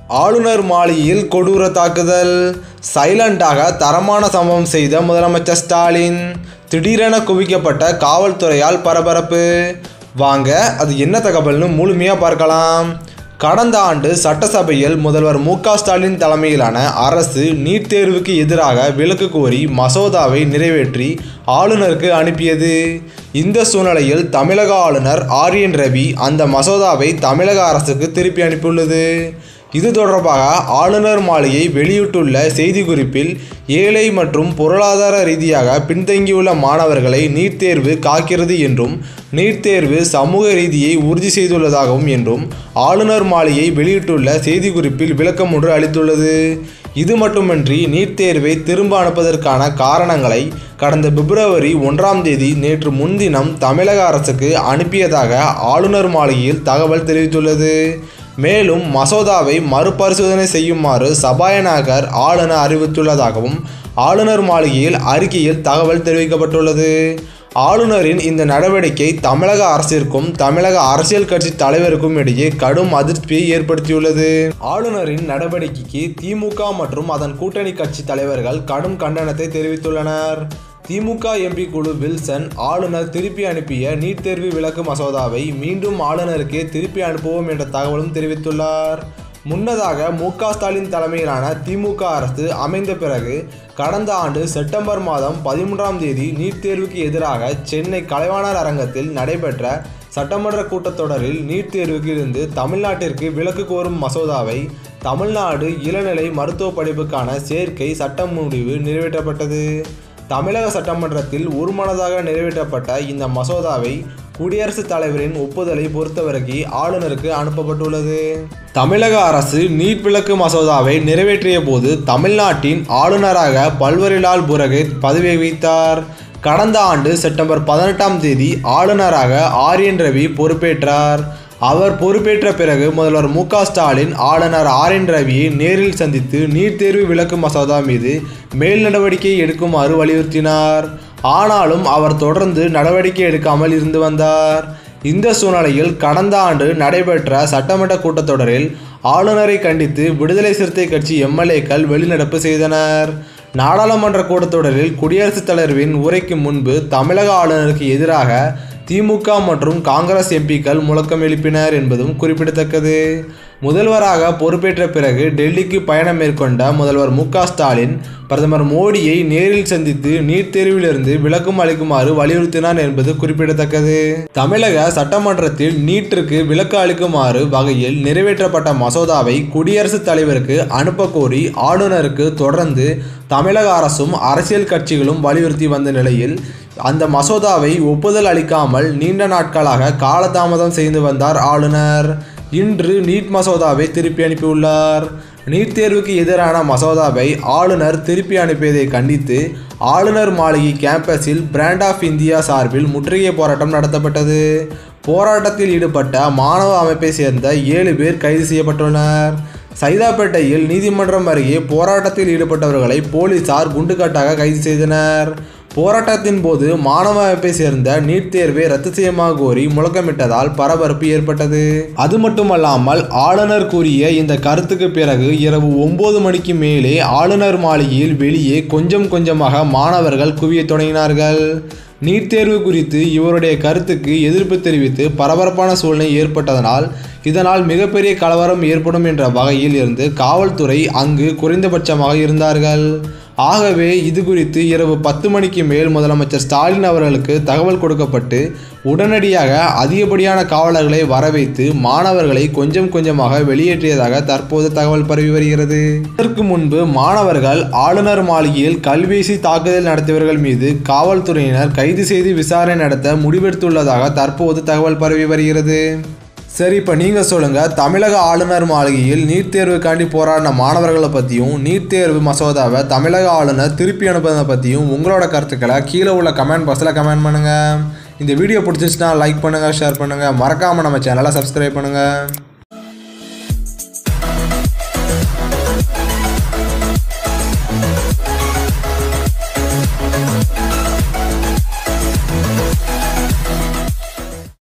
ஆளுநர் மாளிகையில் கொடூர தாக்குதல் சைலண்டாக தரமான சம்பவம் செய்த முதலமைச்சர் ஸ்டாலின் திடீரென குவிக்கப்பட்ட காவல்துறையால் பரபரப்பு வாங்க அது என்ன தகவல்னு முழுமையாக பார்க்கலாம் கடந்த ஆண்டு சட்டசபையில் முதல்வர் மு க ஸ்டாலின் தலைமையிலான அரசு நீட் தேர்வுக்கு எதிராக விலக்கு கோரி மசோதாவை நிறைவேற்றி ஆளுநருக்கு அனுப்பியது இந்த சூழ்நிலையில் தமிழக ஆளுநர் ஆர் என் ரவி அந்த மசோதாவை தமிழக அரசுக்கு திருப்பி அனுப்பியுள்ளது இது தொடர்பாக ஆளுநர் மாளிகை வெளியிட்டுள்ள செய்திக்குறிப்பில் ஏழை மற்றும் பொருளாதார ரீதியாக பின்தங்கியுள்ள மாணவர்களை நீட் தேர்வு காக்கிறது என்றும் நீட் தேர்வு சமூக ரீதியை உறுதி செய்துள்ளதாகவும் என்றும் ஆளுநர் மாளிகை வெளியிட்டுள்ள செய்திக்குறிப்பில் விளக்கம் ஒன்று அளித்துள்ளது இது மட்டுமின்றி நீட் தேர்வை திரும்ப அனுப்பதற்கான காரணங்களை கடந்த பிப்ரவரி ஒன்றாம் தேதி நேற்று முன்தினம் தமிழக அரசுக்கு அனுப்பியதாக ஆளுநர் மாளிகையில் தகவல் தெரிவித்துள்ளது மேலும் மசோதாவை மறுபரிசோதனை செய்யுமாறு சபாநாயகர் ஆளுநர் அறிவித்துள்ளதாகவும் ஆளுநர் மாளிகையில் அறிக்கையில் தகவல் தெரிவிக்கப்பட்டுள்ளது ஆளுநரின் இந்த நடவடிக்கை தமிழக அரசிற்கும் தமிழக அரசியல் கட்சி தலைவருக்கும் இடையே கடும் அதிருப்தியை ஏற்படுத்தியுள்ளது ஆளுநரின் நடவடிக்கைக்கு திமுக மற்றும் அதன் கூட்டணி கட்சி தலைவர்கள் கடும் கண்டனத்தை தெரிவித்துள்ளனர் திமுக எம்பி குழு வில்சன் ஆளுநர் திருப்பி அனுப்பிய நீட் தேர்வு விலக்கு மசோதாவை மீண்டும் ஆளுநருக்கே திருப்பி அனுப்புவோம் என்ற தகவலும் தெரிவித்துள்ளார் முன்னதாக மு க ஸ்டாலின் தலைமையிலான திமுக அரசு அமைந்த பிறகு கடந்த ஆண்டு செப்டம்பர் மாதம் பதிமூன்றாம் தேதி நீட் தேர்வுக்கு எதிராக சென்னை கலைவாணர் அரங்கத்தில் நடைபெற்ற சட்டமன்ற கூட்டத்தொடரில் நீட் தேர்வுக்கு இருந்து தமிழ்நாட்டிற்கு விலக்கு கோரும் மசோதாவை தமிழ்நாடு இளநிலை மருத்துவ படிப்புக்கான சேர்க்கை சட்ட முடிவு நிறைவேற்றப்பட்டது தமிழக சட்டமன்றத்தில் ஒருமனதாக நிறைவேற்றப்பட்ட இந்த மசோதாவை குடியரசுத் தலைவரின் ஒப்புதலை பொறுத்தவரைக்கும் ஆளுநருக்கு அனுப்பப்பட்டுள்ளது தமிழக அரசு நீட் விலக்கு மசோதாவை நிறைவேற்றிய போது தமிழ்நாட்டின் ஆளுநராக பல்வரிலால் புரோஹித் பதவி வகித்தார் கடந்த ஆண்டு செப்டம்பர் பதினெட்டாம் தேதி ஆளுநராக ஆர் என் ரவி பொறுப்பேற்றார் அவர் பொறுப்பேற்ற பிறகு முதல்வர் மு க ஸ்டாலின் ஆளுநர் ஆர் என் ரவியை நேரில் சந்தித்து நீட் தேர்வு விலக்கு மசோதா மீது மேல் நடவடிக்கை எடுக்குமாறு வலியுறுத்தினார் ஆனாலும் அவர் தொடர்ந்து நடவடிக்கை எடுக்காமல் இருந்து வந்தார் இந்த சூழ்நிலையில் கடந்த ஆண்டு நடைபெற்ற சட்டமன்ற கூட்டத்தொடரில் ஆளுநரை கண்டித்து விடுதலை சிறுத்தை கட்சி எம்எல்ஏக்கள் வெளிநடப்பு செய்தனர் நாடாளுமன்ற கூட்டத்தொடரில் குடியரசுத் தலைவரின் உரைக்கு முன்பு தமிழக ஆளுநருக்கு எதிராக திமுக மற்றும் காங்கிரஸ் எம்பிக்கள் முழக்கம் எழுப்பினர் என்பதும் குறிப்பிடத்தக்கது முதல்வராக பொறுப்பேற்ற பிறகு டெல்லிக்கு பயணம் மேற்கொண்ட முதல்வர் மு க ஸ்டாலின் பிரதமர் மோடியை நேரில் சந்தித்து நீட் தேர்விலிருந்து விலக்கும் அளிக்குமாறு வலியுறுத்தினார் என்பது குறிப்பிடத்தக்கது தமிழக சட்டமன்றத்தில் நீட்டிற்கு விலக்கு அளிக்குமாறு வகையில் நிறைவேற்றப்பட்ட மசோதாவை குடியரசுத் தலைவருக்கு அனுப்ப கோரி ஆளுநருக்கு தொடர்ந்து தமிழக அரசும் அரசியல் கட்சிகளும் வலியுறுத்தி வந்த நிலையில் அந்த மசோதாவை ஒப்புதல் அளிக்காமல் நீண்ட நாட்களாக காலதாமதம் செய்து வந்தார் ஆளுநர் இன்று நீட் மசோதாவை திருப்பி அனுப்பியுள்ளார் நீட் தேர்வுக்கு எதிரான மசோதாவை ஆளுநர் திருப்பி அனுப்பியதை கண்டித்து ஆளுநர் மாளிகை கேம்பஸில் பிராண்ட் ஆஃப் இந்தியா சார்பில் முற்றுகை போராட்டம் நடத்தப்பட்டது போராட்டத்தில் ஈடுபட்ட மாணவ அமைப்பை சேர்ந்த ஏழு பேர் கைது செய்யப்பட்டுள்ளனர் சைதாப்பேட்டையில் நீதிமன்றம் அருகே போராட்டத்தில் ஈடுபட்டவர்களை போலீசார் குண்டுக்கட்டாக கைது செய்தனர் போராட்டத்தின் போது மாணவ அமைப்பை சேர்ந்த நீட் தேர்வை ரத்து செய்யமாக கோரி முழக்கமிட்டதால் பரபரப்பு ஏற்பட்டது அது மட்டுமல்லாமல் ஆளுநர் கூறிய இந்த கருத்துக்கு பிறகு இரவு ஒன்பது மணிக்கு மேலே ஆளுநர் மாளிகையில் வெளியே கொஞ்சம் கொஞ்சமாக மாணவர்கள் குவியத் தொடங்கினார்கள் நீட் தேர்வு குறித்து இவருடைய கருத்துக்கு எதிர்ப்பு தெரிவித்து பரபரப்பான சூழ்நிலை ஏற்பட்டதனால் இதனால் மிகப்பெரிய கலவரம் ஏற்படும் என்ற வகையில் இருந்து காவல்துறை அங்கு குறைந்தபட்சமாக இருந்தார்கள் ஆகவே இது குறித்து இரவு பத்து மணிக்கு மேல் முதலமைச்சர் ஸ்டாலின் அவர்களுக்கு தகவல் கொடுக்கப்பட்டு உடனடியாக அதிகப்படியான காவலர்களை வரவைத்து மாணவர்களை கொஞ்சம் கொஞ்சமாக வெளியேற்றியதாக தற்போது தகவல் பரவி வருகிறது இதற்கு முன்பு மாணவர்கள் ஆளுநர் மாளிகையில் கல்வீசி தாக்குதல் நடத்தியவர்கள் மீது காவல்துறையினர் கைது செய்து விசாரணை நடத்த முடிவெடுத்துள்ளதாக தற்போது தகவல் பரவி வருகிறது சரி இப்போ நீங்கள் சொல்லுங்கள் தமிழக ஆளுநர் மாளிகையில் நீட் தேர்வுக்காண்டி போராடின மாணவர்களை பற்றியும் நீட் தேர்வு மசோதாவை தமிழக ஆளுநர் திருப்பி அனுப்புறதை பற்றியும் உங்களோட கருத்துக்களை கீழே உள்ள கமெண்ட் பாக்ஸில் கமெண்ட் பண்ணுங்கள் இந்த வீடியோ பிடிச்சிச்சுன்னா லைக் பண்ணுங்கள் ஷேர் பண்ணுங்கள் மறக்காமல் நம்ம சேனலை சப்ஸ்கிரைப் பண்ணுங்கள்